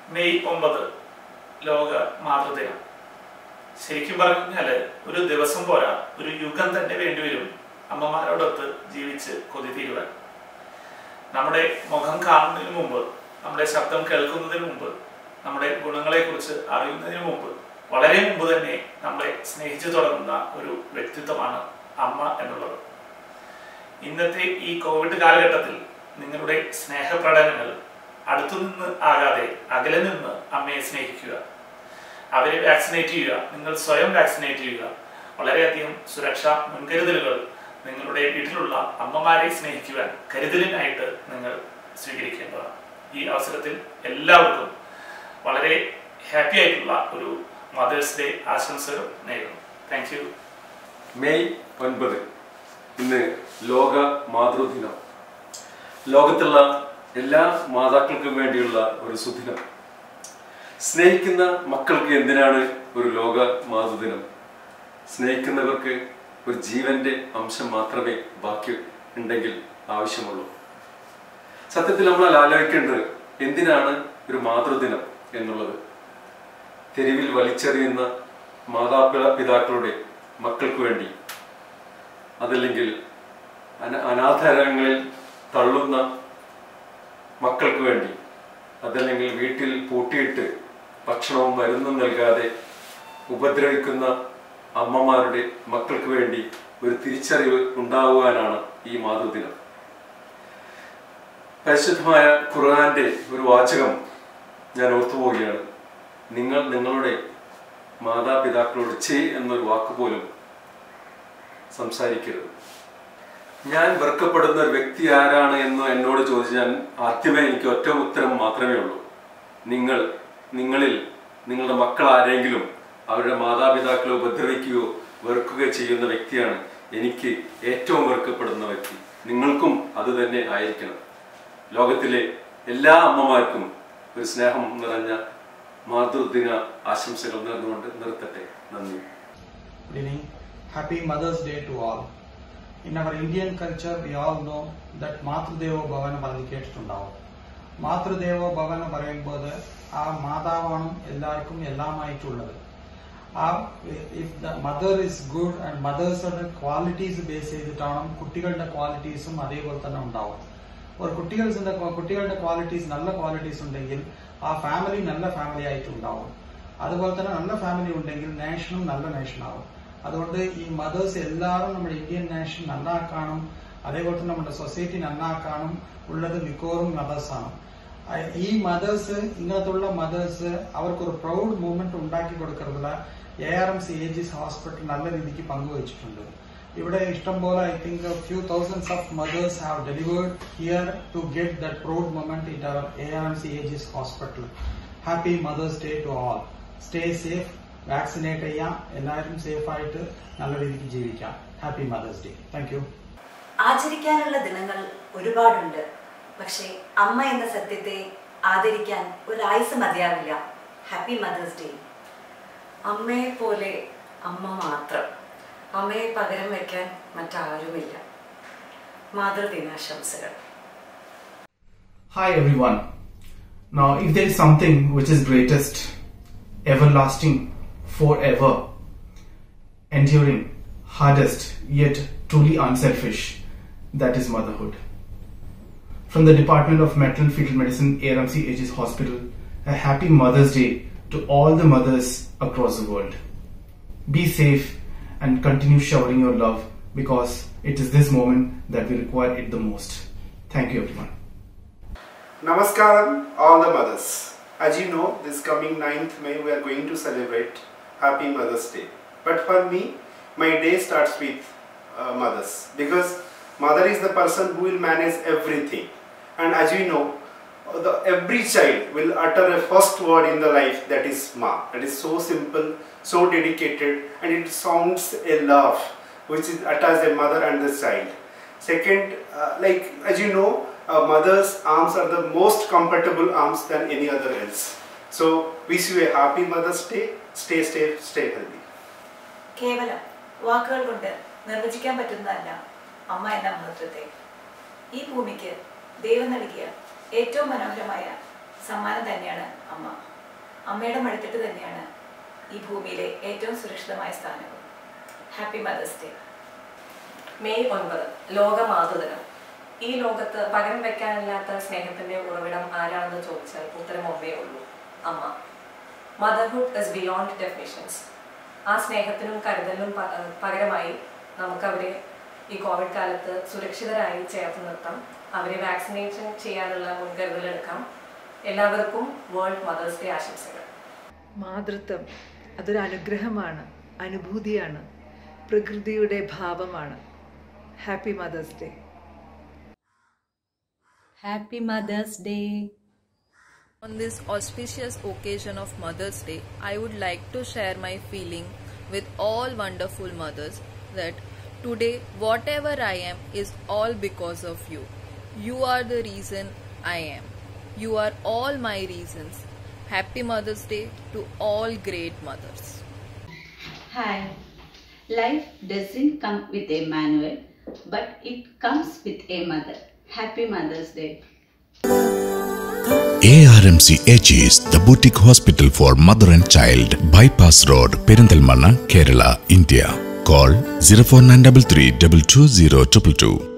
May ഒമ്പത് ലോക മാതൃദിനം ശരിക്കും പറഞ്ഞാൽ ഒരു ദിവസം പോരാ ഒരു യുഗം തന്നെ വേണ്ടിവരും അമ്മമാരോടൊത്ത് ജീവിച്ച് കൊതി തീരുവാൻ നമ്മുടെ മുഖം കാണുന്നതിന് മുമ്പ് നമ്മുടെ ശബ്ദം കേൾക്കുന്നതിന് മുമ്പ് നമ്മുടെ ഗുണങ്ങളെക്കുറിച്ച് അറിയുന്നതിന് മുമ്പ് വളരെ മുമ്പ് തന്നെ നമ്മളെ സ്നേഹിച്ചു തുടങ്ങുന്ന ഒരു വ്യക്തിത്വമാണ് അമ്മ എന്നുള്ളത് ഇന്നത്തെ ഈ കോവിഡ് കാലഘട്ടത്തിൽ നിങ്ങളുടെ സ്നേഹപ്രകടനങ്ങൾ അടുത്തുനിന്ന് ആകാതെ അകലെ നിന്ന് അമ്മയെ സ്നേഹിക്കുക അവരെ വാക്സിനേറ്റ് ചെയ്യുക നിങ്ങൾ സ്വയം വാക്സിനേറ്റ് ചെയ്യുക വളരെയധികം സുരക്ഷാ മുൻകരുതലുകൾ നിങ്ങളുടെ വീട്ടിലുള്ള അമ്മമാരെ സ്നേഹിക്കുവാൻ കരുതലിനായിട്ട് നിങ്ങൾ സ്വീകരിക്കേണ്ടതാണ് ഈ അവസരത്തിൽ എല്ലാവർക്കും വളരെ ഹാപ്പി ആയിട്ടുള്ള ഒരു മദേഴ്സ് ഡേ ആശംസകൾ നേരുന്നു താങ്ക് യു മെയ് ഒൻപത് ഇന്ന് ലോക മാതൃദിനം ലോകത്തുള്ള എല്ലാ മാതാക്കൾക്കും വേണ്ടിയുള്ള ഒരു സുദിനം സ്നേഹിക്കുന്ന മക്കൾക്ക് എന്തിനാണ് ഒരു ലോക മാതൃദിനം സ്നേഹിക്കുന്നവർക്ക് ഒരു ജീവന്റെ അംശം മാത്രമേ ബാക്കി ഉണ്ടെങ്കിൽ ആവശ്യമുള്ളൂ സത്യത്തിൽ നമ്മൾ ആലോചിക്കേണ്ടത് എന്തിനാണ് ഒരു മാതൃദിനം എന്നുള്ളത് തെരുവിൽ വലിച്ചെറിയുന്ന മാതാപിതാ പിതാക്കളുടെ മക്കൾക്ക് വേണ്ടി അതല്ലെങ്കിൽ അന അനാഥാലയങ്ങളിൽ തള്ളുന്ന മക്കൾക്ക് വേണ്ടി അതല്ലെങ്കിൽ വീട്ടിൽ പൂട്ടിയിട്ട് ഭക്ഷണവും മരുന്നും നൽകാതെ ഉപദ്രവിക്കുന്ന അമ്മമാരുടെ മക്കൾക്ക് വേണ്ടി ഒരു തിരിച്ചറിവ് ഉണ്ടാകുവാനാണ് ഈ മാതൃദിനം പരിശുദ്ധമായ ഖുർആന്റെ ഒരു വാചകം ഞാൻ ഓർത്തുപോവുകയാണ് നിങ്ങൾ നിങ്ങളുടെ മാതാപിതാക്കളോട് ചേ എന്നൊരു വാക്ക് പോലും സംസാരിക്കരുത് ഞാൻ വെറുക്കപ്പെടുന്ന ഒരു വ്യക്തി ആരാണ് എന്ന് എന്നോട് ചോദിച്ചാൽ ആദ്യമേ എനിക്ക് ഒറ്റ ഉത്തരം മാത്രമേ ഉള്ളൂ നിങ്ങൾ നിങ്ങളിൽ നിങ്ങളുടെ മക്കൾ ആരെങ്കിലും അവരുടെ മാതാപിതാക്കളെ ഉപദ്രവിക്കുകയോ വെറുക്കുകയോ ചെയ്യുന്ന വ്യക്തിയാണ് എനിക്ക് ഏറ്റവും വെറുക്കപ്പെടുന്ന വ്യക്തി നിങ്ങൾക്കും അത് തന്നെ ആയിരിക്കണം ലോകത്തിലെ എല്ലാ അമ്മമാർക്കും ഒരു സ്നേഹം നിറഞ്ഞ മാതൃദിന ആശംസകൾ നേർന്നുകൊണ്ട് നിർത്തട്ടെ നന്ദി Good evening. Happy Mother's Day to all. In our Indian culture, we all know that മാതൃദേവോ Bhavan പറഞ്ഞ് കേട്ടിട്ടുണ്ടാവും മാതൃദേവോ ഭവൻ എന്ന് പറയുമ്പോൾ ആ മാതാവാണ് എല്ലാവർക്കും എല്ലാമായിട്ടുള്ളത് ആ if the mother is good and മദേഴ്സുടെ ക്വാളിറ്റീസ് ബേസ് ചെയ്തിട്ടാണ് കുട്ടികളുടെ ക്വാളിറ്റീസും അതേപോലെ തന്നെ ഉണ്ടാവും ഒരു കുട്ടികളുടെ കുട്ടികളുടെ ക്വാളിറ്റീസ് നല്ല ക്വാളിറ്റീസ് ഉണ്ടെങ്കിൽ ആ ഫാമിലി നല്ല ഫാമിലി ആയിട്ടുണ്ടാവും അതുപോലെ തന്നെ നല്ല ഫാമിലി ഉണ്ടെങ്കിൽ നേഷനും നല്ല നേഷൻ ആവും അതുകൊണ്ട് ഈ മദേഴ്സ് എല്ലാവരും നമ്മുടെ ഇന്ത്യൻ നേഷൻ നന്നാക്കാനും അതേപോലെ തന്നെ നമ്മുടെ സൊസൈറ്റി നന്നാക്കാനും ഉള്ളത് മിക്കവാറും മദേഴ്സ് ആണ് അഹ് ഈ മദേഴ്സ് ഇങ്ങനത്തുള്ള മദേഴ്സ് അവർക്കൊരു പ്രൗഡ് മൂവ്മെന്റ് ഉണ്ടാക്കി കൊടുക്കുന്നതിൽ A R M C Aegis hospital നല്ല രീതിക്ക് പങ്കുവച്ചിട്ടുണ്ട് ഇവിടെ ഇഷ്ടംപോലെ I think few thousands of mothers have delivered here to get that proud moment in our A R M C Aegis hospital happy Mother's Day to all stay safe vaccinate ചെയ്യാം എല്ലാവരും safe ആയിട്ട് നല്ല രീതിക്ക് ജീവിക്കാം happy Mother's Day thank you ആചരിക്കാനുള്ള ദിനങ്ങൾ ഒരുപാടുണ്ട് പക്ഷേ അമ്മ എന്ന സത്യത്തെ ആദരിക്കാൻ ഒരായുസ് മതിയാവില്ല ഹാപ്പി മദേഴ്സ് ഡേ അമ്മയെ പോലെ അമ്മ മാത്രം അമ്മയെ പകരം വയ്ക്കാൻ മറ്റാരുമില്ല മാതൃദിനാശംസകൾ Hi everyone. Now, if there is something which is greatest, everlasting, forever, enduring, hardest, yet truly unselfish, that is motherhood. From the Department of Maternal Fetal Medicine, ARMC Aegis Hospital, a happy Mother's Day to all the mothers across the world. Be safe and continue showering your love because it is this moment that we require it the most. Thank you, everyone. Namaskaram, all the mothers. As you know, this coming 9th May we are going to celebrate Happy Mother's Day. But for me, my day starts with uh, mothers because mother is the person who will manage everything. And as you know, the, every child will utter a first word in the life that is ma. That is so simple, so dedicated, and it sounds a love which is attached a mother and the child. Second, uh, like as you know, a mother's arms are the most comfortable arms than any other else. So wish you a happy Mother's Day. Stay safe, stay healthy. കേവലം വാക്കുകൾ കൊണ്ട് നിർവചിക്കാൻ പറ്റുന്നതല്ല അമ്മ എന്ന മഹത്വത്തെ ഈ ഭൂമിക്ക് ദൈവം നൽകിയ ഏറ്റവും മനോഹരമായ സമ്മാനം തന്നെയാണ് അമ്മ അമ്മയുടെ മടുത്തിട്ട് തന്നെയാണ് ഈ ഭൂമിയിലെ ഏറ്റവും സുരക്ഷിതമായ സ്ഥാനവും ഹാപ്പി മദേഴ്സ് ഡേ മെയ് ഒൻപത് ലോക മാതൃദിനം ഈ ലോകത്ത് പകരം വെക്കാനില്ലാത്ത സ്നേഹത്തിന്റെ ഉറവിടം ആരാണെന്ന് ചോദിച്ചാൽ ഉത്തരം ഒന്നേ ഉള്ളൂ അമ്മ മദർഹുഡ് ഇസ് ബിയോണ്ട് ഡെഫിനിഷൻസ് ആ സ്നേഹത്തിനും കരുതലിനും പ- ഏഹ് പകരമായി നമുക്ക് അവരെ ഈ കോവിഡ് കാലത്ത് സുരക്ഷിതരായി ചേർത്ത് നിർത്താം അവരെ വാക്സിനേഷൻ ചെയ്യാനുള്ള മുൻകരുതലെടുക്കാം എല്ലാവർക്കും വേൾഡ് മദേഴ്സ് ഡേ ആശംസകൾ മാതൃത്വം അതൊരു അനുഗ്രഹമാണ് അനുഭൂതിയാണ് പ്രകൃതിയുടെ ഭാവമാണ് happy Mother's Day Happy Mother's Day. On this auspicious occasion of Mother's Day, I would like to share my feeling with all wonderful mothers that today, whatever I am, is all because of you. You are the reason I am. You are all my reasons. Happy Mother's Day to all great mothers. Hi. Life doesn't come with a manual, but it comes with a mother. Happy Mother's Day. ARMC Aegis, the boutique hospital for mother and child, Bypass Road, Perindalmanna, Kerala, India. Call 04933 220 222.